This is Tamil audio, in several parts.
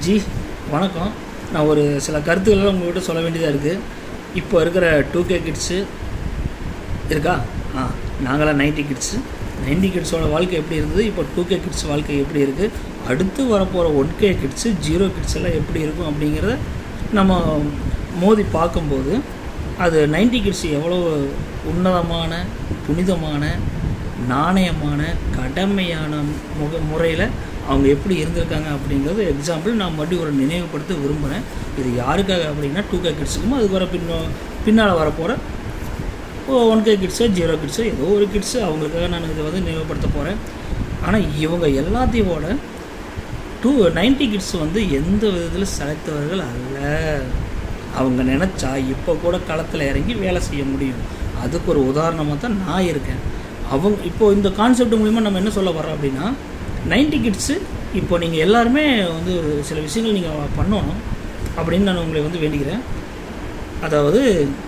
ஜி வணக்கம் நான் ஒரு சில கருத்துக்களை உங்கள்கிட்ட சொல்ல வேண்டியதாக இருக்குது இப்போ இருக்கிற டூ கே கிட்ஸு இருக்கா ஆ நாங்களாம் நைன்டி கிட்ஸு நைன்டி கிட்ஸோட வாழ்க்கை எப்படி இருந்தது இப்போ டூ கே கிட்ஸ் வாழ்க்கை எப்படி இருக்குது அடுத்து வரப்போகிற one K kids zero kids எல்லாம் எப்படி இருக்கும் அப்படிங்கிறத நம்ம மோதி பார்க்கும்போது அது நைன்டி கிட்ஸ் எவ்வளோ உன்னதமான புனிதமான நாணயமான கடமையான முக முறையில் அவங்க எப்படி இருந்திருக்காங்க அப்படிங்கிறது எக்ஸாம்பிள் நான் மறுபடியும் ஒரு நினைவுபடுத்த விரும்புகிறேன் இது யாருக்காக அப்படின்னா டூ கே கிட்ஸுக்கும் அதுக்கு வர பின்னோ பின்னால் வரப்போகிற ஒன் கே கிட்ஸோ ஜீரோ கிட்ஸோ ஏதோ ஒரு கிட்ஸு அவங்களுக்காக நான் இதை வந்து நினைவுபடுத்த போகிறேன் ஆனால் இவங்க எல்லாத்தையோட டூ நைன்டி கிட்ஸ் வந்து எந்த விதத்தில் செலுத்தவர்கள் அல்ல அவங்க நினச்சா இப்போ கூட களத்தில் இறங்கி வேலை செய்ய முடியும் அதுக்கு ஒரு உதாரணமாக தான் நான் இருக்கேன் அவங்க இப்போ இந்த கான்செப்ட் மூலிமா நம்ம என்ன சொல்ல வரோம் அப்படின்னா நைன்டி கிட்ஸு இப்போ நீங்கள் எல்லாருமே வந்து சில விஷயங்கள் நீங்கள் பண்ணணும் அப்படின்னு நான் உங்களை வந்து வேண்டிக்கிறேன் அதாவது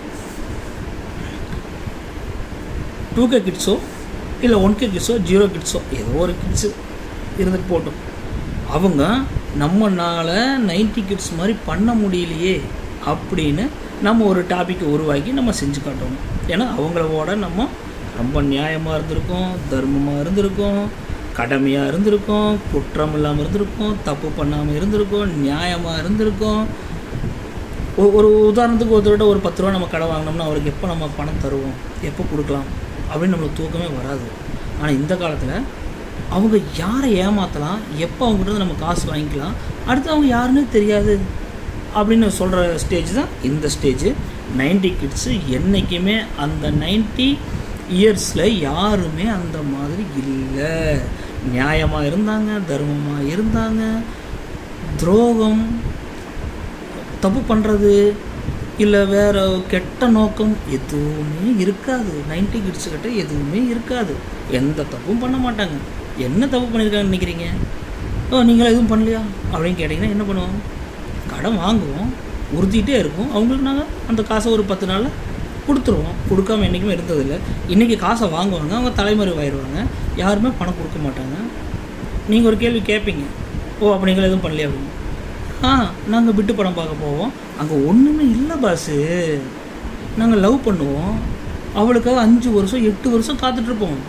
டூ கே கிட்ஸோ இல்லை ஒன் கே கிட்ஸோ ஜீரோ கிட்ஸோ ஏதோ ஒரு கிட்ஸு இருந்துட்டு போட்டோம் அவங்க நம்மனால நைன்டி கிட்ஸ் மாதிரி பண்ண முடியலையே அப்படின்னு நம்ம ஒரு டாப்பிக்கை உருவாக்கி நம்ம செஞ்சு காட்டணும் ஏன்னா அவங்களோட நம்ம ரொம்ப நியாயமாக இருந்திருக்கோம் தர்மமாக இருந்திருக்கோம் கடமையாக இருந்திருக்கோம் குற்றம் இல்லாமல் இருந்திருக்கோம் தப்பு பண்ணாமல் இருந்திருக்கோம் நியாயமாக இருந்திருக்கோம் ஒ- ஒரு உதாரணத்துக்கு ஒருத்தர்கிட்ட ஒரு பத்து ரூபா நம்ம கடை வாங்கினோம்னா அவருக்கு எப்போ நம்ம பணம் தருவோம் எப்போ கொடுக்கலாம் அப்படின்னு நம்மளுக்கு தூக்கமே வராது ஆனால் இந்த காலத்தில் அவங்க யாரை ஏமாற்றலாம் எப்போ அவங்ககிட்ட நம்ம காசு வாங்கிக்கலாம் அடுத்து அவங்க யாருன்னே தெரியாது அப்படின்னு சொல்கிற ஸ்டேஜ் தான் இந்த ஸ்டேஜ் நைன்டி கிட்ஸு என்றைக்குமே அந்த நைன்டி இயர்ஸில் யாருமே அந்த மாதிரி இல்லை நியாயமாக இருந்தாங்க தர்மமாக இருந்தாங்க துரோகம் தப்பு பண்ணுறது இல்லை வேறு கெட்ட நோக்கம் எதுவுமே இருக்காது நைன்டி கிட்ஸ் கிட்ட எதுவுமே இருக்காது எந்த தப்பும் பண்ண மாட்டாங்க என்ன தப்பு பண்ணியிருக்காங்கன்னு நினைக்கிறீங்க ஓ நீங்களா எதுவும் பண்ணலையா அப்படின்னு கேட்டிங்கன்னா என்ன பண்ணுவோம் கடன் வாங்குவோம் உறுத்திட்டே இருக்கும் அவங்களுக்கு நாங்கள் அந்த காசை ஒரு பத்து நாளில் கொடுத்துருவோம் கொடுக்காம என்றைக்குமே இருந்ததில்லை இன்றைக்கி காசை வாங்குவாங்க அவங்க தலைமறைவாயிருவாங்க யாருமே பணம் கொடுக்க மாட்டாங்க நீங்கள் ஒரு கேள்வி கேட்பீங்க ஓ அப்போ நீங்கள் எதுவும் பண்ணலையா அப்படின்னு ஆ நாங்கள் விட்டு படம் பார்க்க போவோம் அங்கே ஒன்றுமே இல்லை பாஸு நாங்கள் லவ் பண்ணுவோம் அவளுக்காக அஞ்சு வருஷம் எட்டு வருஷம் காத்துட்ருப்போம்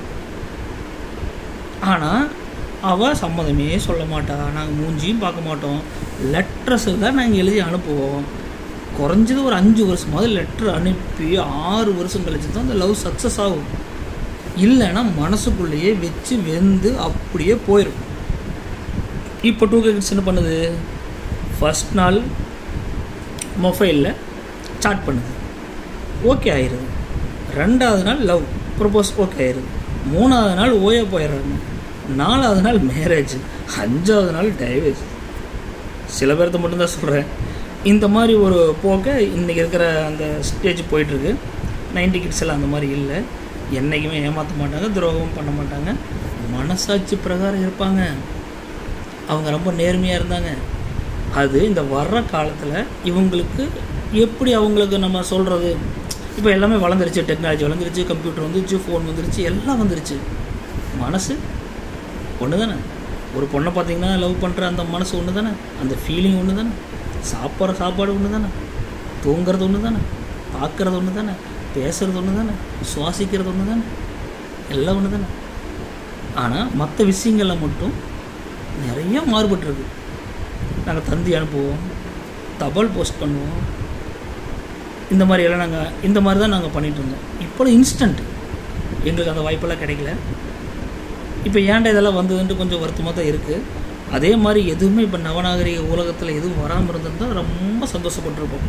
ஆனால் அவள் சம்மதமே சொல்ல மாட்டா நாங்கள் மூஞ்சியும் பார்க்க மாட்டோம் லெட்டர்ஸு தான் நாங்கள் எழுதி அனுப்புவோம் குறைஞ்சது ஒரு அஞ்சு வருஷமாவது லெட்டர் அனுப்பி ஆறு வருஷம் கழிச்சு தான் அந்த லவ் சக்ஸஸ் ஆகும் இல்லைன்னா மனசுக்குள்ளேயே வச்சு வெந்து அப்படியே போயிடும் இப்போ டூ கிட்ஸ் என்ன பண்ணுது ஃபஸ்ட் நாள் மொபைலில் சாட் பண்ணுது ஓகே ஆயிடுது ரெண்டாவது நாள் லவ் ப்ரப்போஸ் ஓகே ஆயிடுது மூணாவது நாள் ஓய போயிடுறாங்க நாலாவது நாள் மேரேஜ் அஞ்சாவது நாள் டைவர்ஸ் சில பேர்த்த மட்டும்தான் சொல்கிறேன் இந்த மாதிரி ஒரு போக்கை இன்றைக்கி இருக்கிற அந்த ஸ்டேஜ் போயிட்டுருக்கு நைன்டி கிட்ஸ் எல்லாம் அந்த மாதிரி இல்லை என்றைக்குமே ஏமாற்ற மாட்டாங்க துரோகமும் பண்ண மாட்டாங்க மனசாட்சி பிரகாரம் இருப்பாங்க அவங்க ரொம்ப நேர்மையாக இருந்தாங்க அது இந்த வர்ற காலத்தில் இவங்களுக்கு எப்படி அவங்களுக்கு நம்ம சொல்கிறது இப்போ எல்லாமே வளர்ந்துருச்சு டெக்னாலஜி வளர்ந்துருச்சு கம்ப்யூட்டர் வந்துருச்சு ஃபோன் வந்துருச்சு எல்லாம் வந்துருச்சு மனசு ஒன்று தானே ஒரு பொண்ணை பார்த்தீங்கன்னா லவ் பண்ணுற அந்த மனசு ஒன்று தானே அந்த ஃபீலிங் ஒன்று தானே சாப்பிட்ற சாப்பாடு ஒன்று தானே தூங்குறது ஒன்று தானே பார்க்குறது ஒன்று தானே பேசுகிறது ஒன்று தானே சுவாசிக்கிறது ஒன்று தானே எல்லாம் ஒன்று தானே ஆனால் மற்ற விஷயங்களில் மட்டும் நிறைய மாறுபட்டுருக்கு நாங்கள் தந்தி அனுப்புவோம் தபால் போஸ்ட் பண்ணுவோம் இந்த மாதிரி எல்லாம் நாங்கள் இந்த மாதிரி தான் நாங்கள் பண்ணிகிட்டு இருந்தோம் இப்போ இன்ஸ்டன்ட் எங்களுக்கு அந்த வாய்ப்பெல்லாம் கிடைக்கல இப்போ ஏன்டா இதெல்லாம் வந்ததுன்ட்டு கொஞ்சம் வருத்தமாக தான் இருக்குது அதே மாதிரி எதுவுமே இப்போ நவநாகரிக உலகத்தில் எதுவும் வராமல் இருந்திருந்தால் ரொம்ப சந்தோஷப்பட்டிருப்போம்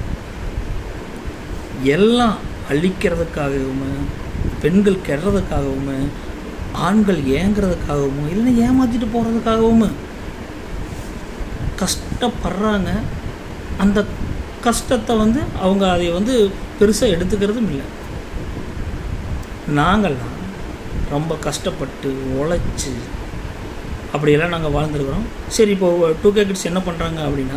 எல்லாம் அழிக்கிறதுக்காகவும் பெண்கள் கெடுறதுக்காகவும் ஆண்கள் ஏங்குறதுக்காகவும் இல்லைன்னா ஏமாற்றிட்டு போகிறதுக்காகவும் கஷ்டப்படுறாங்க அந்த கஷ்டத்தை வந்து அவங்க அதை வந்து பெருசாக எடுத்துக்கிறதும் இல்லை நாங்கள்லாம் ரொம்ப கஷ்டப்பட்டு உழைச்சி அப்படியெல்லாம் நாங்கள் வாழ்ந்துருக்குறோம் சரி இப்போ டூ கே கிட்ஸ் என்ன பண்ணுறாங்க அப்படின்னா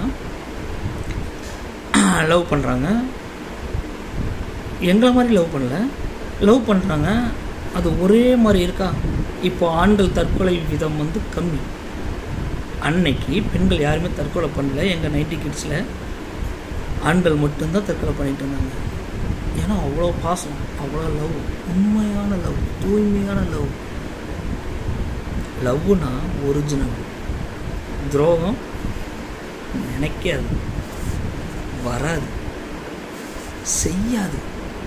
லவ் பண்ணுறாங்க எங்களை மாதிரி லவ் பண்ணல லவ் பண்ணுறாங்க அது ஒரே மாதிரி இருக்கா இப்போ ஆண்கள் தற்கொலை விதம் வந்து கம்மி அன்னைக்கு பெண்கள் யாருமே தற்கொலை பண்ணல எங்கள் நைன்டி கிட்ஸில் ஆண்கள் மட்டும்தான் தற்கொலை பண்ணிட்டு இருந்தாங்க ஏன்னா அவ்வளோ பாசம் அவ்வளோ லவ் உண்மையான லவ் தூய்மையான லவ் லவ்னா ஒரிஜினல் துரோகம் நினைக்காது வராது செய்யாது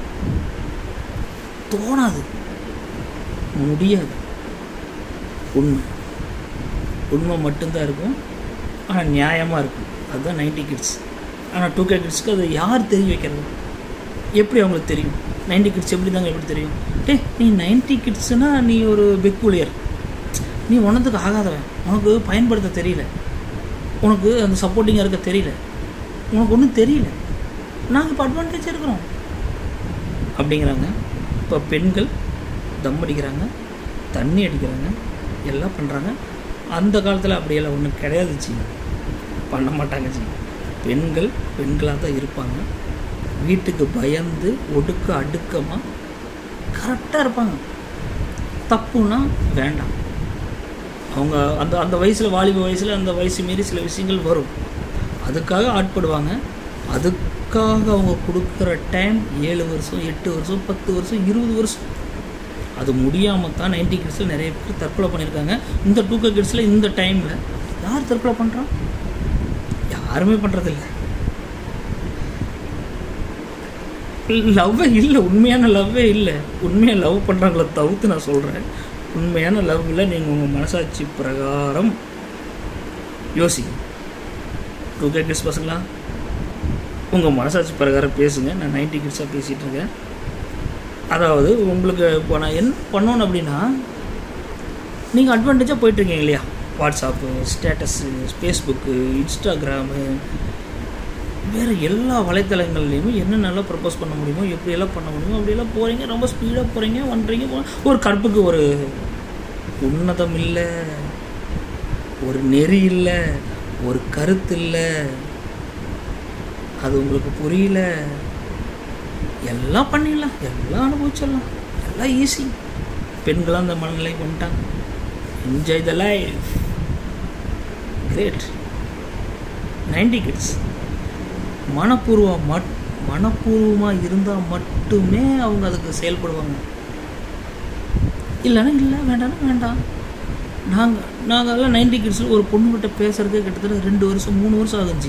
தோணாது முடியாது உண்மை உண்மை மட்டும்தான் இருக்கும் ஆனால் நியாயமாக இருக்கும் அதுதான் நைன்டி கிட்ஸ் ஆனால் டூ கே கிட்ஸ்க்கு அது யார் தெரிய வைக்கிறது எப்படி அவங்களுக்கு தெரியும் நைன்டி கிட்ஸ் எப்படி தாங்க எப்படி தெரியும் டே நீ நைன்டி கிட்ஸ்னால் நீ ஒரு பெக்குலியர் நீ ஒன்றத்துக்கு ஆகாதவன் உனக்கு பயன்படுத்த தெரியல உனக்கு அந்த சப்போர்ட்டிங்காக இருக்க தெரியல உனக்கு ஒன்றும் தெரியல நாங்கள் இப்போ அட்வான்டேஜ் இருக்கிறோம் அப்படிங்கிறாங்க இப்போ பெண்கள் தம் அடிக்கிறாங்க தண்ணி அடிக்கிறாங்க எல்லாம் பண்ணுறாங்க அந்த காலத்தில் அப்படியெல்லாம் ஒன்றும் கிடையாது ஜி பண்ண மாட்டாங்க ஜி பெண்கள் பெண்களாக தான் இருப்பாங்க வீட்டுக்கு பயந்து ஒடுக்க அடுக்கமாக கரெக்டாக இருப்பாங்க தப்புனா வேண்டாம் அவங்க அந்த அந்த வயசில் வாலிப வயசில் அந்த வயசு மீறி சில விஷயங்கள் வரும் அதுக்காக ஆட்படுவாங்க அதுக்காக அவங்க கொடுக்குற டைம் ஏழு வருஷம் எட்டு வருஷம் பத்து வருஷம் இருபது வருஷம் அது முடியாமல் தான் நைன்டி கிட்ஸில் நிறைய பேர் தற்கொலை பண்ணியிருக்காங்க இந்த டூ கே கிட்ஸில் இந்த டைமில் யார் தற்கொலை பண்ணுறான் யாருமே பண்ணுறதில்ல லவ்வே இல்லை உண்மையான லவ்வே இல்லை உண்மையாக லவ் பண்ணுறாங்கள தவிர்த்து நான் சொல்கிறேன் உண்மையான லவ்வில் நீங்கள் உங்கள் மனசாட்சி பிரகாரம் யோசிங்க டூ கே கிட்ஸ் பசங்களா உங்கள் மனசாட்சி பிரகாரம் பேசுங்க நான் நைன்டி கிட்ஸாக பேசிகிட்டு இருக்கேன் அதாவது உங்களுக்கு இப்போ நான் என்ன பண்ணணும் அப்படின்னா நீங்கள் அட்வான்டேஜாக போயிட்டுருக்கீங்க இல்லையா வாட்ஸ்அப்பு ஸ்டேட்டஸு ஃபேஸ்புக்கு இன்ஸ்டாகிராமு வேறு எல்லா வலைத்தளங்கள்லையுமே என்னென்னலாம் ப்ரப்போஸ் பண்ண முடியுமோ எப்படியெல்லாம் பண்ண முடியுமோ அப்படியெல்லாம் போகிறீங்க ரொம்ப ஸ்பீடாக போகிறீங்க பண்ணுறீங்க ஒரு கற்புக்கு ஒரு உன்னதம் இல்லை ஒரு நெறி இல்லை ஒரு கருத்து இல்லை அது உங்களுக்கு புரியல எல்லாம் பண்ணிடலாம் எல்லாம் அனுபவிச்சிடலாம் எல்லாம் ஈஸி பெண்களாம் அந்த மனநிலை கொண்டுட்டாங்க enjoy the life great ninety kids மனப்பூர்வம் மட் மனப்பூர்வமாக இருந்தால் மட்டுமே அவங்க அதுக்கு செயல்படுவாங்க இல்லைன்னா இல்லை வேண்டாம்னா வேண்டாம் நாங்கள் நாங்கள்லாம் நைன்டி கிட்ஸில் ஒரு பொண்ணுக்கிட்ட பேசுகிறதுக்கு கிட்டத்தட்ட ரெண்டு வருஷம் மூணு வருஷம் ஆகுஞ்சி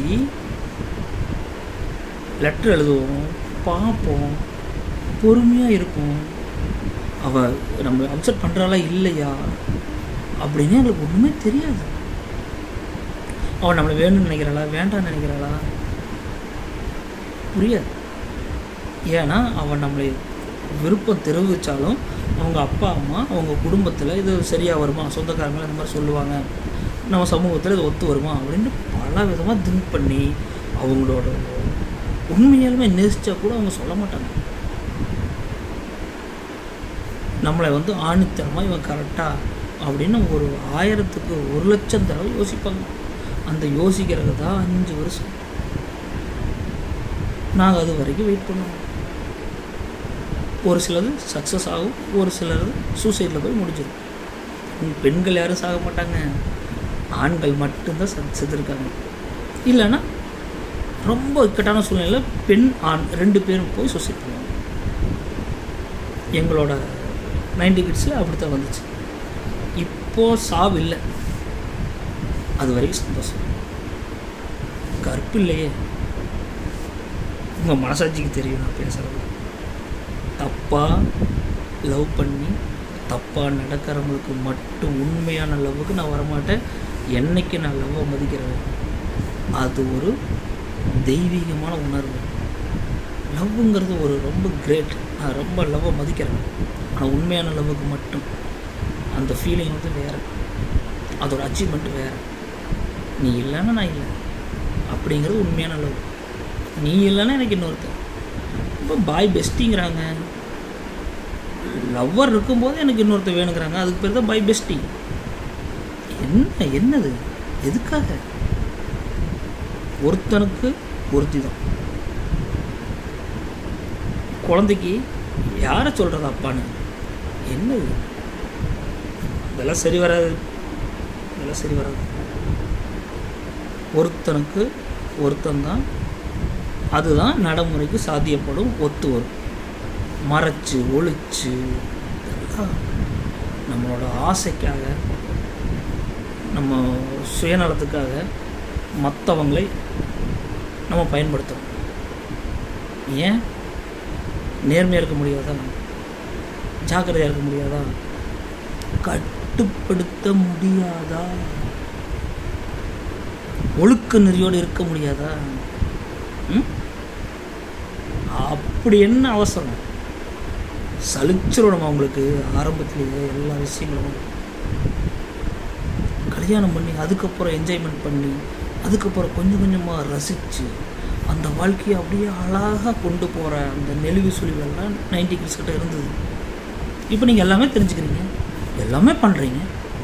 லெட்டர் எழுதுவோம் பார்ப்போம் பொறுமையாக இருக்கும் அவள் நம்ம அப்செட் பண்ணுறாளா இல்லையா அப்படின்னு எங்களுக்கு ஒன்றுமே தெரியாது அவள் நம்மளை வேணும்னு நினைக்கிறாளா வேண்டாம்னு நினைக்கிறாளா புரியாது ஏன்னா அவன் நம்மளை விருப்பம் தெரிவித்தாலும் அவங்க அப்பா அம்மா அவங்க குடும்பத்தில் இது சரியாக வருமா சொந்தக்காரங்களும் இந்த மாதிரி சொல்லுவாங்க நம்ம சமூகத்தில் இது ஒத்து வருமா அப்படின்னு பல விதமாக திங்க் பண்ணி அவங்களோட உண்மையாலுமே நேசித்தா கூட அவங்க சொல்ல மாட்டாங்க நம்மளை வந்து ஆணித்தரமாக இவன் கரெக்டாக அப்படின்னு ஒரு ஆயிரத்துக்கு ஒரு லட்சம் தடவை யோசிப்பாங்க அந்த யோசிக்கிறது தான் அஞ்சு வருஷம் நாங்கள் அது வரைக்கும் வெயிட் பண்ணுவோம் ஒரு சிலது சக்ஸஸ் ஆகும் ஒரு சிலது சூசைடில் போய் முடிஞ்சிடும் பெண்கள் யாரும் சாக மாட்டாங்க ஆண்கள் மட்டும்தான் செ செத்துருக்காங்க இல்லைன்னா ரொம்ப இக்கட்டான சூழ்நிலையில் பெண் ஆண் ரெண்டு பேரும் போய் சூசைட் பண்ணுவாங்க எங்களோட நைன்டி கிட்ஸில் அப்படி தான் வந்துச்சு இப்போது சாவு இல்லை அது வரைக்கும் சந்தோஷம் கற்பு இல்லையே உங்கள் மனசாட்சிக்கு தெரியும் நான் பேசுகிறது தப்பாக லவ் பண்ணி தப்பாக நடக்கிறவங்களுக்கு மட்டும் உண்மையான லவ்வுக்கு நான் வரமாட்டேன் என்னைக்கு நான் லவ்வை மதிக்கிறேன் அது ஒரு தெய்வீகமான உணர்வு லவ்வுங்கிறது ஒரு ரொம்ப கிரேட் நான் ரொம்ப லவ்வை மதிக்கிறேன் ஆனால் உண்மையான லவ்வுக்கு மட்டும் அந்த ஃபீலிங் வந்து வேறு அதோட அச்சீவ்மெண்ட் வேறு நீ இல்லைன்னா நான் இல்லை அப்படிங்கிறது உண்மையான லவ் நீ இல்லைன்னா எனக்கு இன்னொருத்தர் இப்போ பாய் பெஸ்டிங்கிறாங்க லவ்வர் இருக்கும்போது எனக்கு இன்னொருத்தர் வேணுங்கிறாங்க அதுக்கு பேர் தான் பாய் பெஸ்டி என்ன என்னது எதுக்காக ஒருத்தனுக்கு ஒருத்தி தான் குழந்தைக்கு யாரை சொல்கிறது அப்பான்னு என்னது இதெல்லாம் சரி வராது இதெல்லாம் சரி வராது ஒருத்தனுக்கு ஒருத்தன் தான் அதுதான் நடைமுறைக்கு சாத்தியப்படும் ஒத்து வரும் மறைச்சு ஒழிச்சு இதெல்லாம் நம்மளோட ஆசைக்காக நம்ம சுயநலத்துக்காக மற்றவங்களை நம்ம பயன்படுத்துகிறோம் ஏன் நேர்மையாக இருக்க முடியாதா ஜாக்கிரதையாக இருக்க முடியாதா கட்டுப்படுத்த முடியாதா ஒழுக்க நெறியோடு இருக்க முடியாதா ம்? அப்படி என்ன அவசரம் சலிச்சிரும் நம்ம அவங்களுக்கு ஆரம்பத்திலேயே எல்லா விஷயங்களும் கல்யாணம் பண்ணி அதுக்கப்புறம் என்ஜாய்மெண்ட் பண்ணி அதுக்கப்புறம் கொஞ்சம் கொஞ்சமாக ரசித்து அந்த வாழ்க்கையை அப்படியே அழகாக கொண்டு போகிற அந்த நெளிவு சுழிவெல்லாம் நைன்டி கிட்ஸ் கிட்ட இருந்தது இப்போ நீங்கள் எல்லாமே தெரிஞ்சுக்கிறீங்க எல்லாமே பண்ணுறீங்க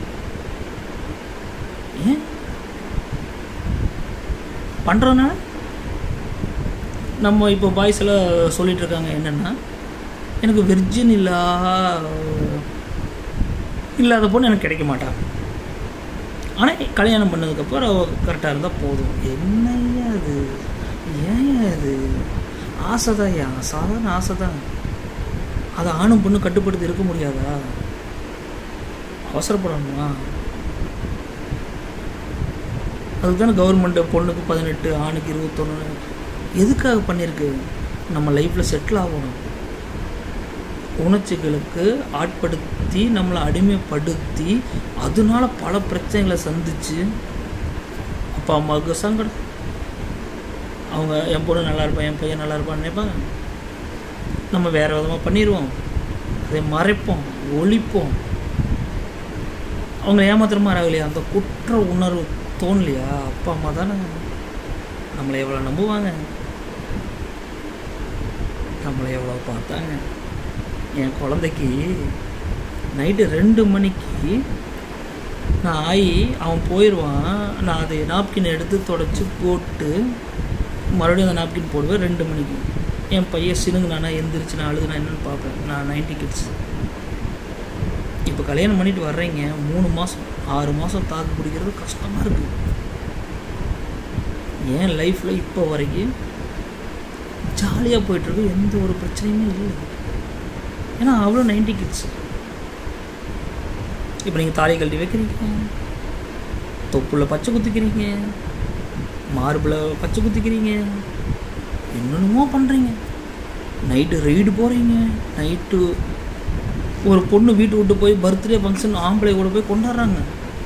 ஏன் பண்ணுறதுனால நம்ம இப்போ பாய்ஸ் எல்லாம் சொல்லிட்டு இருக்காங்க என்னென்னா எனக்கு வெர்ஜின் இல்லா இல்லாத பொண்ணு எனக்கு கிடைக்க மாட்டாங்க ஆனால் கல்யாணம் பண்ணதுக்கப்புறம் அவ கரெக்டாக இருந்தால் போதும் என்னையா அது ஏன் அது ஆசை தான் ஏன் சாதாரண ஆசை தான் அதை ஆணும் பொண்ணு கட்டுப்படுத்தி இருக்க முடியாதா அவசரப்படணுமா அதுக்கு தானே கவர்மெண்ட்டு பொண்ணுக்கு பதினெட்டு ஆணுக்கு இருபத்தொன்று எதுக்காக பண்ணியிருக்கு நம்ம லைஃப்பில் செட்டில் ஆகணும் உணர்ச்சிகளுக்கு ஆட்படுத்தி நம்மளை அடிமைப்படுத்தி அதனால பல பிரச்சனைகளை சந்திச்சு அப்பா அம்மாவுக்கு சங்கடம் அவங்க என் பொண்ணு நல்லா இருப்பான் என் பையன் நல்லா இருப்பான்னு நினைப்பாங்க நம்ம வேறு விதமாக பண்ணிடுவோம் அதை மறைப்போம் ஒழிப்போம் அவங்க ஏமாத்துற மாதிரி ஆகலையா அந்த குற்ற உணர்வு தோணலையா அப்பா அம்மா தானே நம்மளை எவ்வளோ நம்புவாங்க நம்மளை எவ்வளோ பார்த்தாங்க என் குழந்தைக்கு நைட்டு ரெண்டு மணிக்கு நான் ஆகி அவன் போயிடுவான் நான் அதை நாப்கின் எடுத்து தொடச்சி போட்டு மறுபடியும் அந்த நாப்கின் போடுவேன் ரெண்டு மணிக்கு என் பையன் சினுங்குனானா எந்திரிச்சு நான் அழுது நான் என்னென்னு பார்ப்பேன் நான் நைன்டி கிட்ஸ் இப்போ கல்யாணம் பண்ணிட்டு வர்றீங்க மூணு மாதம் ஆறு மாதம் தாக்கு பிடிக்கிறது கஷ்டமாக இருக்குது என் லைஃப்பில் இப்போ வரைக்கும் ஜாலியாக போயிட்டுருக்கு எந்த ஒரு பிரச்சனையுமே இல்லை ஏன்னா அவ்வளோ நைன்டி கிட்ஸ் இப்போ நீங்கள் தாலி கழட்டி வைக்கிறீங்க தொப்புல பச்சை குத்திக்கிறீங்க மார்பில் பச்சை குத்திக்கிறீங்க என்னென்னமோ பண்ணுறீங்க நைட்டு ரைடு போகிறீங்க நைட்டு ஒரு பொண்ணு வீட்டு விட்டு போய் பர்த்டே ஃபங்க்ஷன் ஆம்பளை கூட போய் கொண்டாடுறாங்க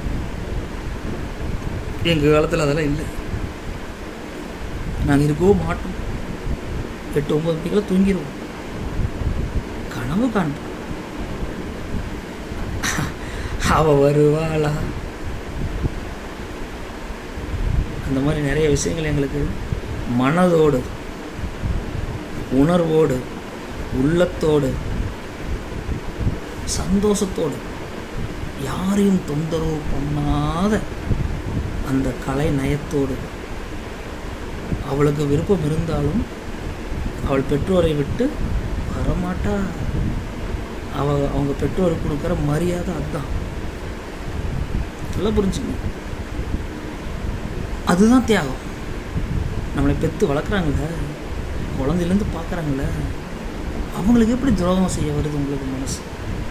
எங்கள் காலத்தில் அதெல்லாம் இல்லை நாங்கள் இருக்கவோ மாட்டோம் எட்டு ஒம்பது மணிக்கெல்லாம் தூங்கிடுவோம் கனவு காண்போம் அவ வருவாளா அந்த மாதிரி நிறைய விஷயங்கள் எங்களுக்கு மனதோடு உணர்வோடு உள்ளத்தோடு சந்தோஷத்தோடு யாரையும் தொந்தரவு பண்ணாத அந்த கலை நயத்தோடு அவளுக்கு விருப்பம் இருந்தாலும் அவள் பெற்றோரை விட்டு வரமாட்டா அவ அவங்க பெற்றோருக்கு கொடுக்குற மரியாதை அதுதான் நல்லா புரிஞ்சுக்கணும் அதுதான் தியாகம் நம்மளை பெற்று வளர்க்குறாங்கள குழந்தையிலேருந்து பார்க்குறாங்கள அவங்களுக்கு எப்படி துரோகம் செய்ய வருது உங்களுக்கு மனசு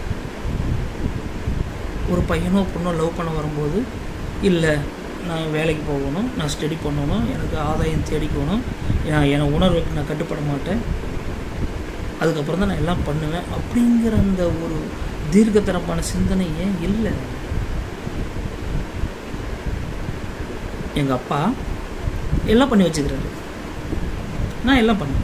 ஒரு பையனோ பொண்ணோ லவ் பண்ண வரும்போது இல்லை நான் வேலைக்கு போகணும் நான் ஸ்டடி பண்ணணும் எனக்கு ஆதாயம் தேடிக்கணும் நான் என் உணர்வுக்கு நான் கட்டுப்பட மாட்டேன் அதுக்கப்புறம் தான் நான் எல்லாம் பண்ணுவேன் அப்படிங்கிற அந்த ஒரு தீர்க்கத்தரமான சிந்தனை ஏன் இல்லை எங்கள் அப்பா எல்லாம் பண்ணி வச்சுக்கிறாரு நான் எல்லாம் பண்ணேன்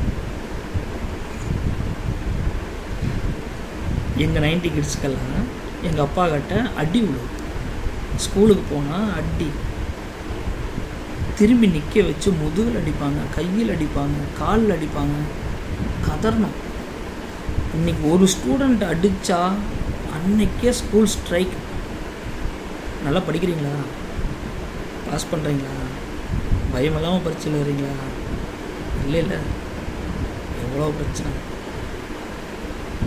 எங்கள் நைன்டி கிட்ஸ்க்கெல்லாம் எங்கள் அப்பா கிட்ட அடி விழும் ஸ்கூலுக்கு போனால் அடி திரும்பி நிற்க வச்சு முதுகில் அடிப்பாங்க கையில் அடிப்பாங்க காலில் அடிப்பாங்க கதறணும் இன்னைக்கு ஒரு ஸ்டூடெண்ட் அடித்தா அன்னைக்கே ஸ்கூல் ஸ்ட்ரைக் நல்லா படிக்கிறீங்களா பாஸ் பண்ணுறீங்களா பயம் இல்லாமல் பரிச்சு எழுதுறீங்களா இல்லை இல்லை எவ்வளோ பிரச்சனை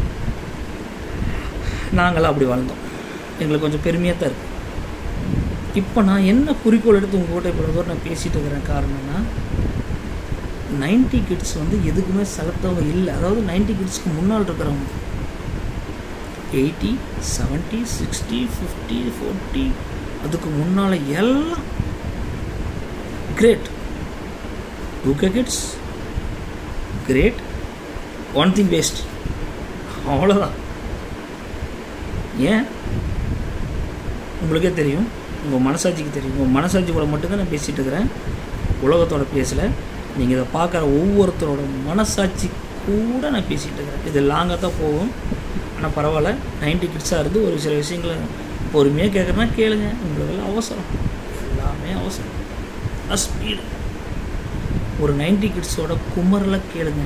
நாங்களாம் அப்படி வாழ்ந்தோம் எங்களுக்கு கொஞ்சம் பெருமையாக தான் இருக்குது இப்போ நான் என்ன குறிக்கோள் எடுத்து உங்கள் கூட இவ்வளோ தூரம் நான் பேசிகிட்டு இருக்கிறேன் காரணம்னா நைன்டி கிட்ஸ் வந்து எதுக்குமே செலுத்தவங்க இல்லை அதாவது நைன்டி கிட்ஸ்க்கு முன்னால் இருக்கிறவங்க eighty seventy sixty fifty forty அதுக்கு முன்னால் எல்லாம் great two K kids great one thing waste அவ்வளோதான் ஏன் உங்களுக்கே தெரியும் உங்கள் மனசாட்சிக்கு தெரியும் உங்கள் மனசாட்சி கூட மட்டும்தான் நான் பேசிகிட்டு இருக்கிறேன் உலகத்தோட பேசலை நீங்கள் இதை பார்க்குற ஒவ்வொருத்தரோட மனசாட்சி கூட நான் பேசிகிட்டு இருக்கிறேன் இது லாங்காக தான் போகும் ஆனால் பரவாயில்ல நைன்டி கிட்ஸாக இருந்து ஒரு சில விஷயங்களை பொறுமையாக கேட்குறேன்னா கேளுங்க உங்களுக்கெல்லாம் அவசரம் எல்லாமே அவசரம் ஸ்பீடு ஒரு நைன்டி கிட்ஸோட குமரில் கேளுங்க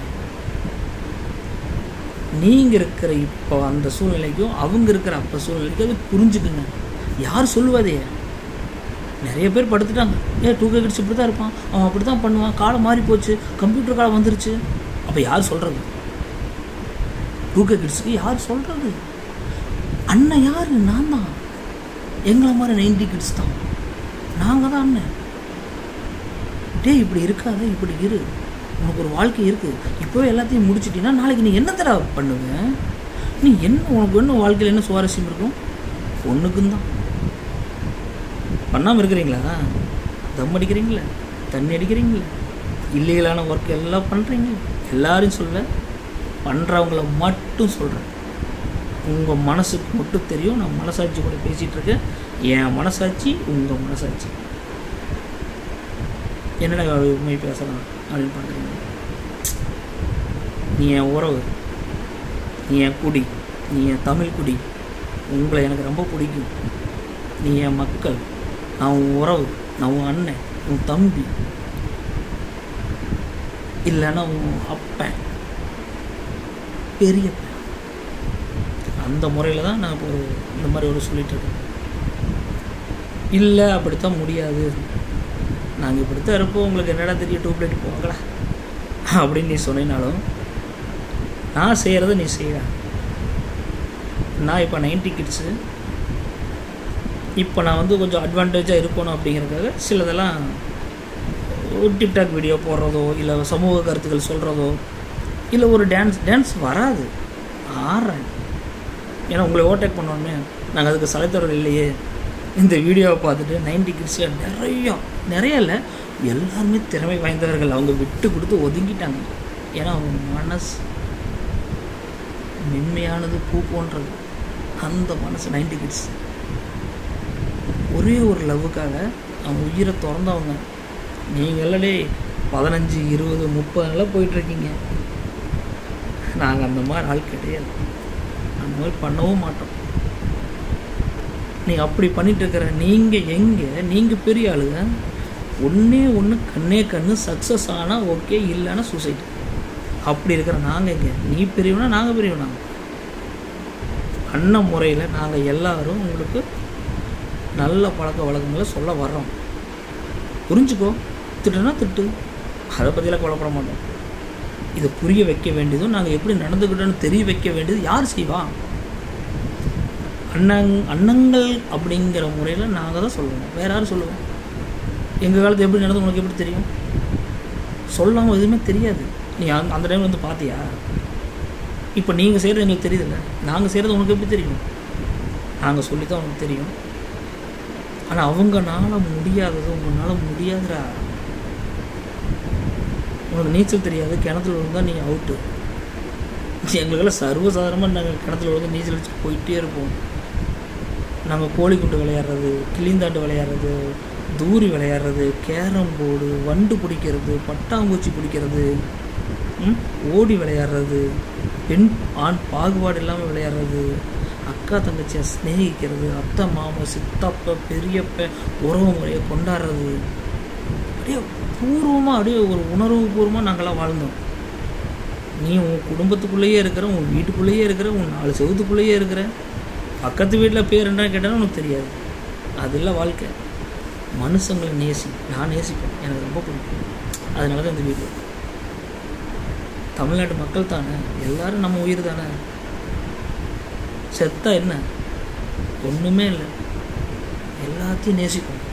நீங்கள் இருக்கிற இப்போ அந்த சூழ்நிலைக்கும் அவங்க இருக்கிற அப்போ சூழ்நிலைக்கும் அது புரிஞ்சுக்குங்க யார் சொல்லுவதே நிறைய பேர் படுத்துட்டாங்க ஏன் டூ கே கிட்ஸ் இப்படி தான் இருப்பான் அவன் அப்படி தான் பண்ணுவான் காலம் மாறி போச்சு கம்ப்யூட்டர் காலம் வந்துருச்சு அப்போ யார் சொல்கிறது டூ கே கிட்ஸுக்கு யார் சொல்கிறது அண்ணன் யார் நான் தான் எங்களை மாதிரி நைன்டி கிட்ஸ் தான் நாங்கள் தான் அண்ணன் டேய் இப்படி இருக்காத இப்படி இரு உனக்கு ஒரு வாழ்க்கை இருக்குது இப்போவே எல்லாத்தையும் முடிச்சிட்டின்னா நாளைக்கு நீ என்ன தடவை பண்ணுவ நீ என்ன உனக்கு என்ன வாழ்க்கையில் என்ன சுவாரஸ்யம் இருக்கும் ஒன்றுக்கும் தான் பண்ணாமல் இருக்கிறீங்களா தம் அடிக்கிறீங்களா தண்ணி அடிக்கிறீங்களா இல்லீகலான ஒர்க் எல்லாம் பண்ணுறீங்க எல்லாரையும் சொல்ல பண்ணுறவங்கள மட்டும் சொல்கிறேன் உங்கள் மனசுக்கு மட்டும் தெரியும் நான் மனசாட்சி கூட பேசிகிட்டு இருக்கேன் என் மனசாட்சி உங்கள் மனசாட்சி என்னடா உண்மை பேசலாம் அப்படின்னு பண்ணுறீங்க நீ என் உறவு நீ என் குடி நீ என் தமிழ் குடி உங்களை எனக்கு ரொம்ப பிடிக்கும் நீ என் மக்கள் நான் உன் உறவு நான் உன் அண்ணன் உன் தம்பி இல்லைன்னா உன் அப்பன் பெரியப்பன் அந்த முறையில் தான் நான் இப்போ ஒரு இந்த மாதிரி ஒரு சொல்லிட்டு இருக்கேன் இல்லை அப்படித்தான் முடியாது நாங்கள் இப்படித்தான் இருப்போம் உங்களுக்கு என்னடா தெரியும் டூப்லைட் போங்களா அப்படின்னு நீ சொன்னினாலும் நான் செய்கிறத நீ செய்ய நான் இப்போ நைன்டி கிட்ஸு இப்போ நான் வந்து கொஞ்சம் அட்வான்டேஜாக இருக்கணும் அப்படிங்கிறதுக்காக சிலதெல்லாம் ஒரு டிக்டாக் வீடியோ போடுறதோ இல்லை சமூக கருத்துக்கள் சொல்கிறதோ இல்லை ஒரு டான்ஸ் டான்ஸ் வராது ஆடுறேன் ஏன்னா உங்களை ஓவர்டேக் பண்ணோன்னே நாங்கள் அதுக்கு சலைத்தொடர் இல்லையே இந்த வீடியோவை பார்த்துட்டு நைன்டி கிட்ஸில் நிறையா நிறைய இல்லை எல்லாருமே திறமை வாய்ந்தவர்கள் அவங்க விட்டு கொடுத்து ஒதுங்கிட்டாங்க ஏன்னா அவங்க மனசு மென்மையானது பூ போன்றது அந்த மனசு நைன்டி கிட்ஸ் ஒரே ஒரு லவ்வுக்காக அவங்க உயிரை திறந்தவங்க நீங்களே பதினஞ்சு இருபது முப்பதுலாம் போயிட்டுருக்கீங்க நாங்கள் அந்த மாதிரி ஆள் கிடையாது அந்த மாதிரி பண்ணவும் மாட்டோம் நீங்கள் அப்படி பண்ணிட்டு இருக்கிற நீங்கள் எங்கே நீங்கள் பெரிய ஆளுங்க ஒன்றே ஒன்று கண்ணே கண்ணு சக்ஸஸ் ஆனால் ஓகே இல்லைன்னா சூசைட் அப்படி இருக்கிற நாங்கள் எங்கே நீ பெரியவனா நாங்கள் பெரியவனா அண்ணன் முறையில் நாங்கள் எல்லாரும் உங்களுக்கு நல்ல பழக்க வழக்கங்களை சொல்ல வர்றோம் புரிஞ்சுக்கோ திட்டுனா திட்டு அதை பற்றிலாம் கவலைப்பட மாட்டோம் இதை புரிய வைக்க வேண்டியதும் நாங்கள் எப்படி நடந்துக்கிட்டோன்னு தெரிய வைக்க வேண்டியது யார் செய்வா அண்ணங் அண்ணங்கள் அப்படிங்கிற முறையில் நாங்கள் தான் சொல்லுவோம் வேற யாரும் சொல்லுவோம் எங்கள் காலத்து எப்படி நடந்து உனக்கு எப்படி தெரியும் சொல்லாமல் எதுவுமே தெரியாது நீ அந்த அந்த டைம் வந்து பார்த்தியா இப்போ நீங்கள் செய்கிறது எங்களுக்கு தெரியுதுல்ல நாங்கள் செய்கிறது உனக்கு எப்படி தெரியும் நாங்கள் சொல்லி தான் உனக்கு தெரியும் ஆனால் அவங்கனால முடியாதது உங்களால் முடியாதுடா உனக்கு நீச்சல் தெரியாது கிணத்துல விழுந்தா நீ அவுட்டு எங்களுக்கெல்லாம் சர்வசாதாரணமாக நாங்கள் கிணத்துல விழுந்து நீச்சல் அடிச்சு போயிட்டே இருப்போம் நாங்கள் கோழி குண்டு விளையாடுறது கிளிந்தாண்டு விளையாடுறது தூரி விளையாடுறது கேரம் போர்டு வண்டு பிடிக்கிறது பட்டாம்பூச்சி பிடிக்கிறது ம், ஓடி விளையாடுறது பெண் ஆண் பாகுபாடு இல்லாமல் விளையாடுறது அக்கா தங்கச்சியை சிநேகிக்கிறது அத்தை மாமா சித்தப்ப பெரியப்ப உறவு முறையை கொண்டாடுறது அப்படியே பூர்வமாக அப்படியே ஒரு உணர்வு பூர்வமாக நாங்களாம் வாழ்ந்தோம் நீ உன் குடும்பத்துக்குள்ளேயே இருக்கிற உன் வீட்டுக்குள்ளேயே இருக்கிற உன் நாலு செவத்துக்குள்ளேயே இருக்கிற பக்கத்து வீட்டில் பேர் என்ன கேட்டாலும் உனக்கு தெரியாது அது இல்லை வாழ்க்கை மனுஷங்களை நேசி நான் நேசிப்பேன் எனக்கு ரொம்ப பிடிக்கும் அதனால தான் இந்த வீடியோ தமிழ்நாட்டு மக்கள் தானே எல்லாரும் நம்ம உயிர் தானே செத்தா என்ன ஒன்றுமே இல்லை எல்லாத்தையும் நேசிப்போம்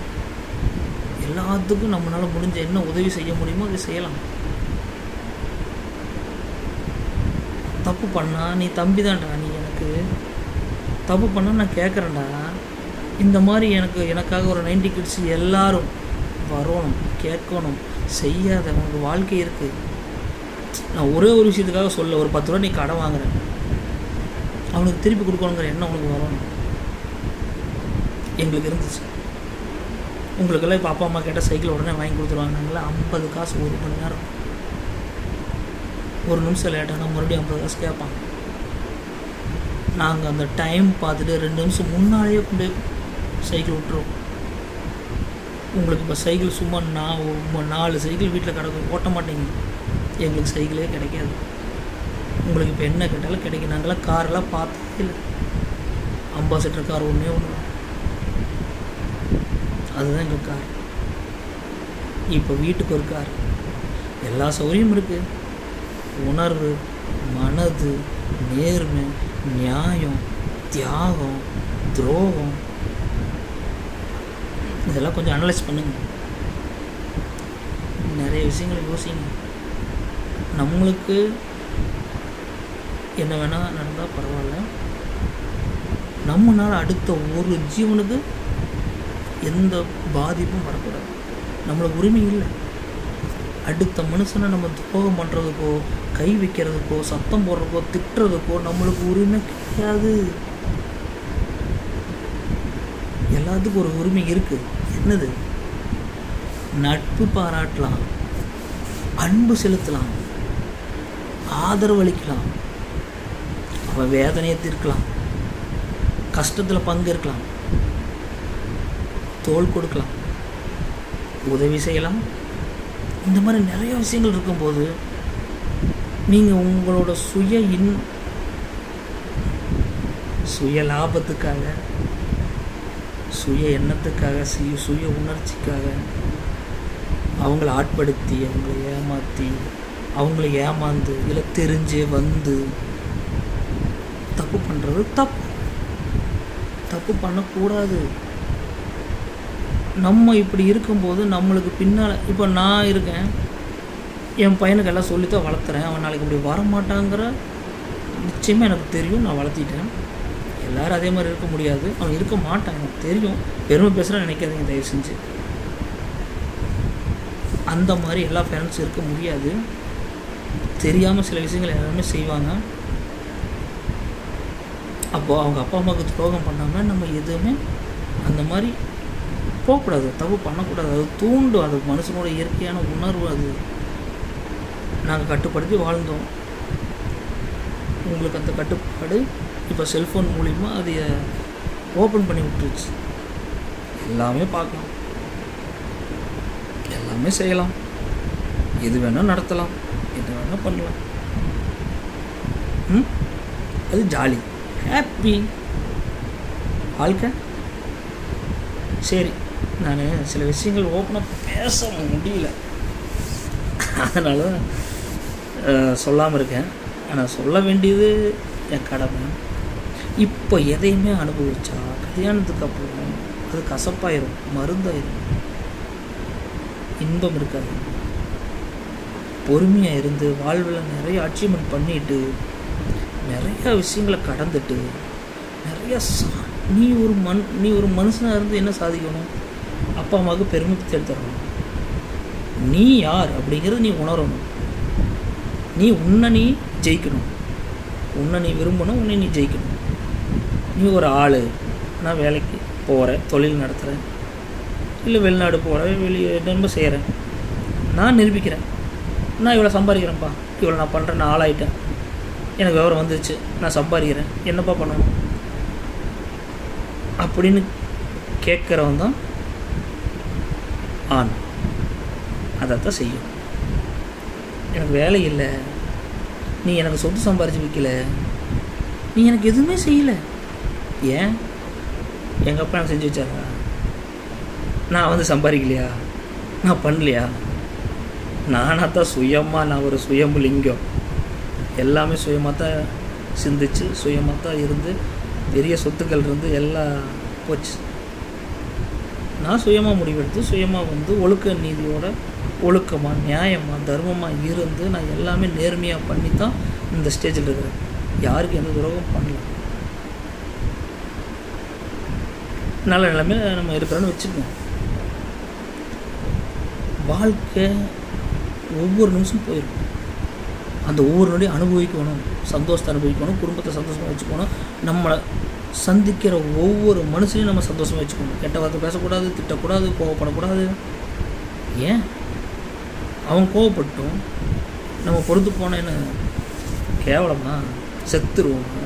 எல்லாத்துக்கும் நம்மளால் முடிஞ்ச என்ன உதவி செய்ய முடியுமோ அதை செய்யலாம் தப்பு பண்ணா நீ தம்பி தான்டா நீ எனக்கு தப்பு பண்ணா நான் கேட்குறேன்டா இந்த மாதிரி எனக்கு எனக்காக ஒரு நைன்டி கிட்ஸ் எல்லாரும் வரணும் கேட்கணும் செய்யாத உனக்கு வாழ்க்கை இருக்குது நான் ஒரே ஒரு விஷயத்துக்காக சொல்ல ஒரு பத்து ரூபா நீ கடன் வாங்குறேன் அவனுக்கு திருப்பி கொடுக்கணுங்கிற எண்ணம் உனக்கு வரணும் எங்களுக்கு இருந்துச்சு உங்களுக்கெல்லாம் இப்போ அப்பா அம்மா கேட்டால் சைக்கிள் உடனே வாங்கி கொடுத்துருவாங்க நாங்களாம் ஐம்பது காசு ஒரு மணி நேரம் ஒரு நிமிஷம் லேட்டானா மறுபடியும் ஐம்பது காசு கேட்பான் நாங்கள் அந்த டைம் பார்த்துட்டு ரெண்டு நிமிஷம் முன்னாலேயே கொண்டு போய் சைக்கிள் விட்டுருவோம் உங்களுக்கு இப்போ சைக்கிள் சும்மா நான் ஒரு நாலு சைக்கிள் வீட்டில் கிடக்கும் ஓட்ட மாட்டேங்க எங்களுக்கு சைக்கிளே கிடைக்காது உங்களுக்கு இப்போ என்ன கேட்டாலும் கிடைக்கும் நாங்களாம் காரெல்லாம் பார்த்ததே இல்லை அம்பாசிடர் கார் ஒன்றே ஒன்று தான் அதுதான் எங்கள் கார் இப்போ வீட்டுக்கு ஒரு கார் எல்லா சௌகரியமும் இருக்குது உணர்வு மனது நேர்மை நியாயம் தியாகம் துரோகம் இதெல்லாம் கொஞ்சம் அனலைஸ் பண்ணுங்க நிறைய விஷயங்களை யோசிங்க நம்மளுக்கு என்ன வேணால் நடந்தால் பரவாயில்ல நம்மனால அடுத்த ஒரு ஜீவனுக்கு எந்த பாதிப்பும் வரக்கூடாது நம்மளுக்கு உரிமை இல்லை அடுத்த மனுஷனை நம்ம துரோகம் பண்ணுறதுக்கோ கை வைக்கிறதுக்கோ சத்தம் போடுறதுக்கோ திட்டுறதுக்கோ நம்மளுக்கு உரிமை கிடையாது எல்லாத்துக்கும் ஒரு உரிமை இருக்குது என்னது நட்பு பாராட்டலாம் அன்பு செலுத்தலாம் ஆதரவளிக்கலாம் அவன் வேதனையை தீர்க்கலாம் கஷ்டத்தில் பங்கேற்கலாம் தோல் கொடுக்கலாம் உதவி செய்யலாம் இந்த மாதிரி நிறைய விஷயங்கள் இருக்கும்போது நீங்கள் உங்களோட சுய இன் சுய லாபத்துக்காக சுய எண்ணத்துக்காக சுய சுய உணர்ச்சிக்காக அவங்கள ஆட்படுத்தி அவங்கள ஏமாற்றி அவங்கள ஏமாந்து இல்லை தெரிஞ்சே வந்து தப்பு பண்ணுறது தப்பு தப்பு பண்ணக்கூடாது நம்ம இப்படி இருக்கும்போது நம்மளுக்கு பின்னால் இப்போ நான் இருக்கேன் என் பையனுக்கு எல்லாம் சொல்லித்தான் வளர்த்துறேன் அவன் நாளைக்கு இப்படி வரமாட்டாங்கிற நிச்சயமாக எனக்கு தெரியும் நான் வளர்த்திட்டேன் எல்லோரும் அதே மாதிரி இருக்க முடியாது அவன் இருக்க மாட்டான் எனக்கு தெரியும் பெருமை பேசுகிற நினைக்காதீங்க தயவு செஞ்சு அந்த மாதிரி எல்லா பேரண்ட்ஸும் இருக்க முடியாது தெரியாமல் சில விஷயங்கள் எல்லாருமே செய்வாங்க அப்போது அவங்க அப்பா அம்மாவுக்கு துரோகம் பண்ணாமல் நம்ம எதுவுமே அந்த மாதிரி போகக்கூடாது தப்பு பண்ணக்கூடாது அது தூண்டும் அது மனுஷனோட இயற்கையான உணர்வு அது நாங்கள் கட்டுப்படுத்தி வாழ்ந்தோம் உங்களுக்கு அந்த கட்டுப்பாடு இப்போ செல்ஃபோன் மூலிமா அதை ஓப்பன் பண்ணி விட்டுருச்சு எல்லாமே பார்க்கலாம் எல்லாமே செய்யலாம் எது வேணால் நடத்தலாம் எது வேணால் பண்ணலாம் ம் அது ஜாலி ஹாப்பி வாழ்க்கை சரி நான் சில விஷயங்கள் ஓப்பனாக பேச முடியல அதனால சொல்லாமல் இருக்கேன் ஆனால் சொல்ல வேண்டியது என் கடமை இப்போ எதையுமே அனுபவிச்சா கல்யாணத்துக்கு அப்புறம் அது கசப்பாயிரும் மருந்தாயிரும் இன்பம் இருக்காது பொறுமையாக இருந்து வாழ்வில் நிறைய அச்சீவ்மெண்ட் பண்ணிட்டு நிறையா விஷயங்களை கடந்துட்டு நிறைய சா நீ ஒரு மண் நீ ஒரு மனுஷனாக இருந்து என்ன சாதிக்கணும் அப்பா அம்மாவுக்கு பெருமை தரணும் நீ யார் அப்படிங்கிறது நீ உணரணும் நீ உன்னை நீ ஜெயிக்கணும் உன்னை நீ விரும்பணும் உன்னை நீ ஜெயிக்கணும் நீ ஒரு ஆள் நான் வேலைக்கு போகிறேன் தொழில் நடத்துகிறேன் இல்லை வெளிநாடு போகிறேன் வெளியே என்னென்ன செய்கிறேன் நான் நிரூபிக்கிறேன் நான் இவ்வளோ சம்பாதிக்கிறேன்ப்பா இவ்வளோ நான் பண்ணுறேன் நான் ஆளாயிட்டேன் எனக்கு விவரம் வந்துச்சு நான் சம்பாதிக்கிறேன் என்னப்பா பண்ணணும் அப்படின்னு கேட்குறவன் தான் ஆண் அதைத்தான் செய்யும் எனக்கு வேலை இல்லை நீ எனக்கு சொத்து சம்பாரிச்சு வைக்கல நீ எனக்கு எதுவுமே செய்யலை ஏன் எங்கள் அப்பா எனக்கு செஞ்சு வச்சாரா நான் வந்து சம்பாதிக்கலையா நான் பண்ணலையா நானாக தான் சுயமாக நான் ஒரு சுயம்பு லிங்கம் எல்லாமே சுயமாக தான் சிந்திச்சு சுயமாக தான் இருந்து பெரிய சொத்துக்கள் இருந்து எல்லாம் போச்சு நான் சுயமாக முடிவெடுத்து சுயமாக வந்து ஒழுக்க நீதியோட ஒழுக்கமாக நியாயமாக தர்மமாக இருந்து நான் எல்லாமே நேர்மையாக பண்ணி தான் இந்த ஸ்டேஜில் இருக்கிறேன் யாருக்கு எந்த துரோகம் பண்ணல நல்ல நிலைமையில நம்ம இருக்கிறோன்னு வச்சுக்கோங்க வாழ்க்கை ஒவ்வொரு நிமிஷம் போயிடும் அந்த ஒவ்வொரு நொடியும் அனுபவிக்கணும் சந்தோஷத்தை அனுபவிக்கணும் குடும்பத்தை சந்தோஷமாக வச்சுக்கணும் நம்மளை சந்திக்கிற ஒவ்வொரு மனுஷனையும் நம்ம சந்தோஷமாக வச்சுக்கணும் கெட்ட வார்த்தை பேசக்கூடாது திட்டக்கூடாது கோவப்படக்கூடாது ஏன் அவன் கோவப்பட்டும் நம்ம பொறுத்து போனால் என்ன கேவலமா செத்துருவோமா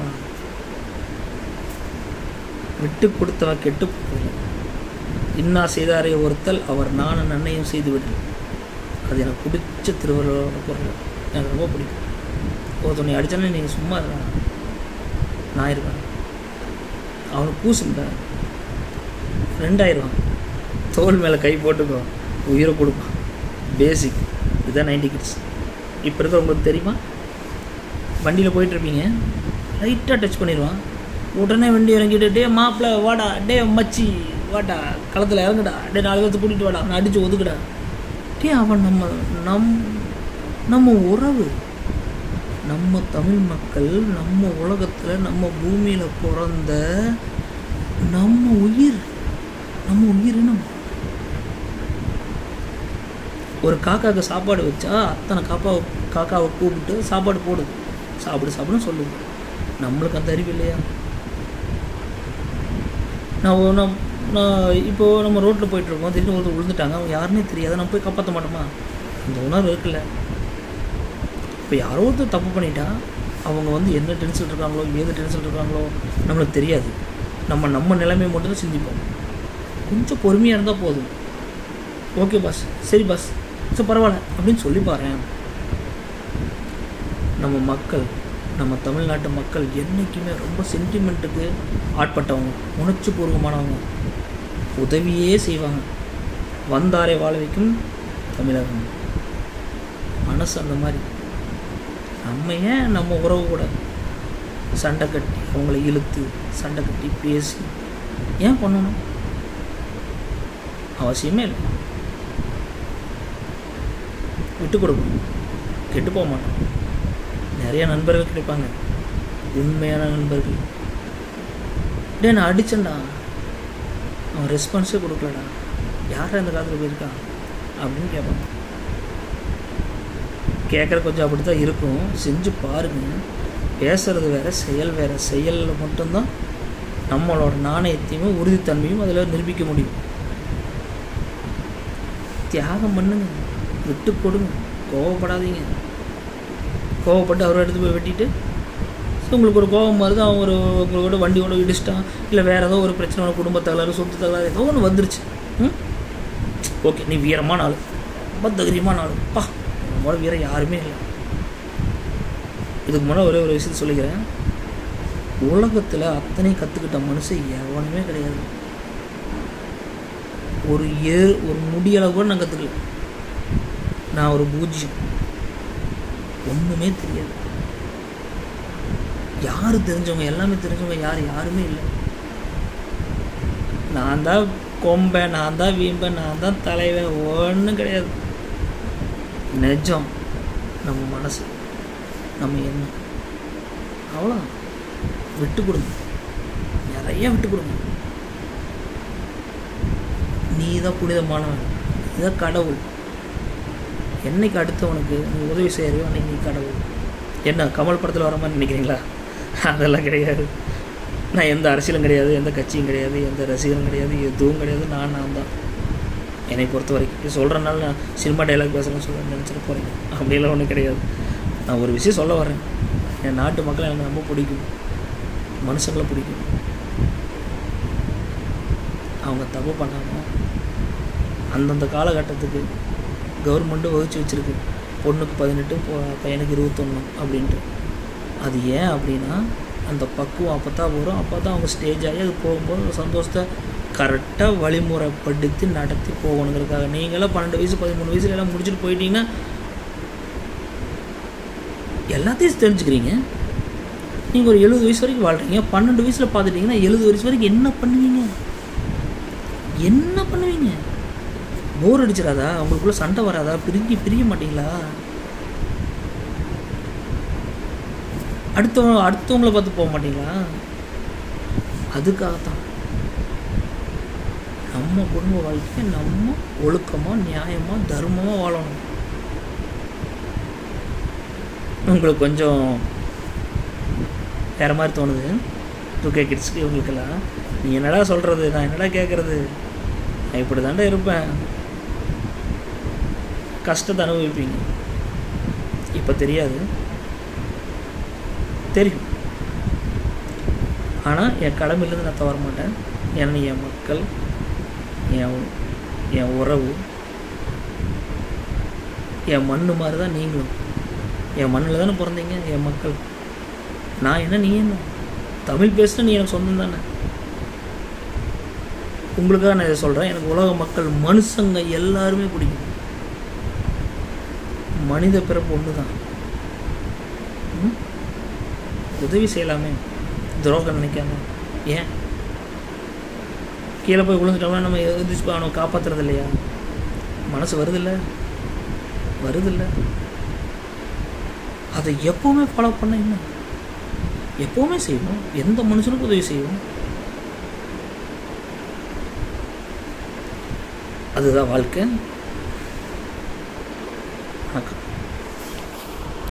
விட்டு கொடுத்தவன் கெட்டு போகல இன்னா செய்தாரே ஒருத்தல் அவர் நானும் நன்னையும் செய்து விடல் அது எனக்கு பிடிச்ச திருவள்ளுவரோட பொருள் எனக்கு ரொம்ப பிடிக்கும் ஒருத்தனை அடித்தானே நீங்கள் சும்மா இருக்கா நான் இருக்கேன் அவனுக்கு பூசுண்டா ஃப்ரெண்டாயிடுவான் தோல் மேலே கை போட்டுக்கோ உயிரை கொடுப்பான் பேசிக் இதுதான் நைன்டி கிட்ஸ் இப்போ இருக்கிறவங்களுக்கு தெரியுமா வண்டியில் போயிட்டுருப்பீங்க லைட்டாக டச் பண்ணிடுவான் உடனே வண்டி இறங்கிட்டு டே மாப்பிள்ள வாடா டே மச்சி வாடா களத்தில் இறங்குடா டே நாலு பேர்த்து கூட்டிகிட்டு வாடா அவனை அடித்து ஒதுக்குடா டே அவன் நம்ம நம் நம்ம உறவு நம்ம தமிழ் மக்கள் நம்ம உலகத்தில் நம்ம பூமியில் பிறந்த நம்ம உயிர் நம்ம உயிரினம் ஒரு காக்காவுக்கு சாப்பாடு வச்சா அத்தனை காப்பா காக்காவை கூப்பிட்டு சாப்பாடு போடுது சாப்பிடு சாப்பிடுன்னு சொல்லுது நம்மளுக்கு அந்த அறிவு இல்லையா நான் ஒரு- நான் நான் இப்போது நம்ம ரோட்டில் போயிட்டுருக்கோம் திடீர்னு ஒருத்தர் விழுந்துட்டாங்க அவங்க யாருன்னே தெரியாது நம்ம போய் காப்பாற்ற மாட்டோமா அந்த உணர்வு இருக்குல்ல இப்போ யாரோ ஒருத்தர் தப்பு பண்ணிட்டா அவங்க வந்து என்ன டென்ஷன் இருக்காங்களோ ஏது டென்ஷன் இருக்காங்களோ நம்மளுக்கு தெரியாது நம்ம நம்ம நிலைமையை மட்டும்தான் சிந்திப்போம் கொஞ்சம் பொறுமையாக இருந்தால் போதும் ஓகே பாஸ் சரி பாஸ் சரி பரவாயில்ல அப்படின்னு சொல்லி பாரேன் நம்ம மக்கள் நம்ம தமிழ்நாட்டு மக்கள் என்றைக்குமே ரொம்ப சென்டிமெண்ட்டுக்கு ஆட்பட்டவங்க உணர்ச்சி பூர்வமானவங்க உதவியே செய்வாங்க வந்தாரை வாழ வைக்கும் தமிழகம் மனசு அந்த மாதிரி நம்ம ஏன் நம்ம உறவு கூட சண்டை கட்டி அவங்கள இழுத்து சண்டை கட்டி பேசி ஏன் பண்ணணும் அவசியமே இல்லை விட்டு கொடுக்கணும் கெட்டு போக மாட்டோம் நிறைய நண்பர்கள் கிடைப்பாங்க உண்மையான நண்பர்கள் டேய் நான் அடிச்சேன்டா அவன் ரெஸ்பான்ஸே கொடுக்கலடா யார் அந்த காலத்தில் போயிருக்கான் அப்படின்னு கேட்பாங்க கேட்குற கொஞ்சம் அப்படி தான் இருக்கும் செஞ்சு பாருங்க பேசுறது வேற செயல் வேற செயலில் மட்டும்தான் நம்மளோட நாணயத்தையும் உறுதித்தன்மையும் அதில் நிரூபிக்க முடியும் தியாகம் பண்ணுங்க விட்டு கொடுங்க கோவப்படாதீங்க கோவப்பட்டு அவரை எடுத்து போய் வெட்டிட்டு ஸோ உங்களுக்கு ஒரு கோபம் வருது அவன் ஒரு உங்களோட வண்டியோட இடிச்சிட்டான் இல்லை வேறு ஏதோ ஒரு பிரச்சனை ஒரு குடும்ப தகராறு சொத்து தகராறு ஏதோ ஒன்று வந்துருச்சு ம் ஓகே நீ வீரமான ஆள் ரொம்ப தைரியமான ஆள் பா நம்மளோட வீரம் யாருமே இல்லை இதுக்கு முன்னாடி ஒரே ஒரு விஷயத்த சொல்லிக்கிறேன் உலகத்தில் அத்தனை கற்றுக்கிட்ட மனுஷன் எவனுமே கிடையாது ஒரு ஏ ஒரு முடியளவு கூட நான் கற்றுக்கல நான் ஒரு பூஜ்யம் ஒன்றுமே தெரியாது யார் தெரிஞ்சவங்க எல்லாமே தெரிஞ்சவங்க யார் யாருமே இல்லை நான் தான் கொம்பேன் நான் தான் வீம்பேன் நான் தான் தலைவன் ஒன்றும் கிடையாது நிஜம் நம்ம மனசு நம்ம எண்ணம் அவ்வளோ விட்டு கொடுங்க நிறைய விட்டு கொடுங்க நீ தான் புனிதமானவன் நீ தான் கடவுள் என்னைக்கு அடுத்தவனுக்கு நீ உதவி செய்யறியோ அன்னைக்கு நீ கடவுள் என்ன கமல் படத்தில் வர மாதிரி நினைக்கிறீங்களா அதெல்லாம் கிடையாது நான் எந்த அரசியலும் கிடையாது எந்த கட்சியும் கிடையாது எந்த ரசிகரும் கிடையாது எதுவும் கிடையாது நான் நான் தான் என்னை பொறுத்த வரைக்கும் இது சொல்கிறனால நான் சினிமா டைலாக் பேசுகிறேன்னு சொல்ல நினச்சிட்டு போகிறீங்க அப்படியெல்லாம் ஒன்றும் கிடையாது நான் ஒரு விஷயம் சொல்ல வரேன் என் நாட்டு மக்களை எனக்கு ரொம்ப பிடிக்கும் மனுஷங்களை பிடிக்கும் அவங்க தப்பு பண்ணாமல் அந்தந்த காலகட்டத்துக்கு கவர்மெண்ட்டு வகுச்சு வச்சுருக்கு பொண்ணுக்கு பதினெட்டு பொ- பையனுக்கு இருபத்தொன்று அப்படின்ட்டு அது ஏன் அப்படின்னா அந்த பக்குவம் அப்போ தான் வரும் அப்போ தான் அவங்க ஸ்டேஜ் ஆகி அது போகும்போது ஒரு சந்தோஷத்தை கரெக்டாக வழிமுறைப்படுத்தி நடத்தி போகணுங்கிறதுக்காக நீங்களாம் பன்னெண்டு வயசு பதிமூணு வயசுல எல்லாம் முடிச்சுட்டு போயிட்டீங்கன்னா எல்லாத்தையும் தெரிஞ்சுக்கிறீங்க நீங்கள் ஒரு எழுபது வயசு வரைக்கும் வாழ்கிறீங்க பன்னெண்டு வயசில் பார்த்துட்டிங்கன்னா எழுபது வயசு வரைக்கும் என்ன பண்ணுவீங்க என்ன பண்ணுவீங்க போர் அடிச்சிடாதா உங்களுக்குள்ள சண்டை வராதா பிரிஞ்சு பிரிய மாட்டீங்களா அடுத்தவங்க அடுத்தவங்கள பார்த்து போக மாட்டீங்களா அதுக்காகத்தான் நம்ம குடும்ப வாழ்க்கையை நம்ம ஒழுக்கமாக நியாயமாக தர்மமாக வாழணும் உங்களுக்கு கொஞ்சம் வேறு மாதிரி தோணுது டூ கே கிட்ஸ்க்கு இவங்களுக்கெல்லாம் நீ என்னடா சொல்கிறது நான் என்னடா கேட்குறது நான் இப்படி தாண்டா இருப்பேன் கஷ்டத்தை அனுபவிப்பீங்க இப்போ தெரியாது தெரியும் ஆனால் என் கடமையிலேருந்து நான் தவற மாட்டேன் ஏன்னா நீ என் மக்கள் என் என் உறவு என் மண் மாதிரி தான் நீங்களும் என் மண்ணில் தானே பிறந்தீங்க என் மக்கள் நான் என்ன நீ என்ன தமிழ் பேசுனா நீ எனக்கு சொந்தம் தானே உங்களுக்காக நான் இதை சொல்கிறேன் எனக்கு உலக மக்கள் மனுஷங்க எல்லாருமே பிடிக்கும் மனித பிறப்பு ஒன்று தான் ம்? உதவி செய்யலாமே துரோகம் நினைக்காம ஏன் கீழே போய் விழுந்துட்டோம்னா நம்ம எதிர்த்து போய் அவனை காப்பாற்றுறது இல்லையா மனசு வருதில்ல வருதில்ல அதை எப்போவுமே ஃபாலோ பண்ண என்ன எப்போவுமே செய்வோம் எந்த மனுஷனுக்கும் உதவி செய்வோம் அதுதான் வாழ்க்கை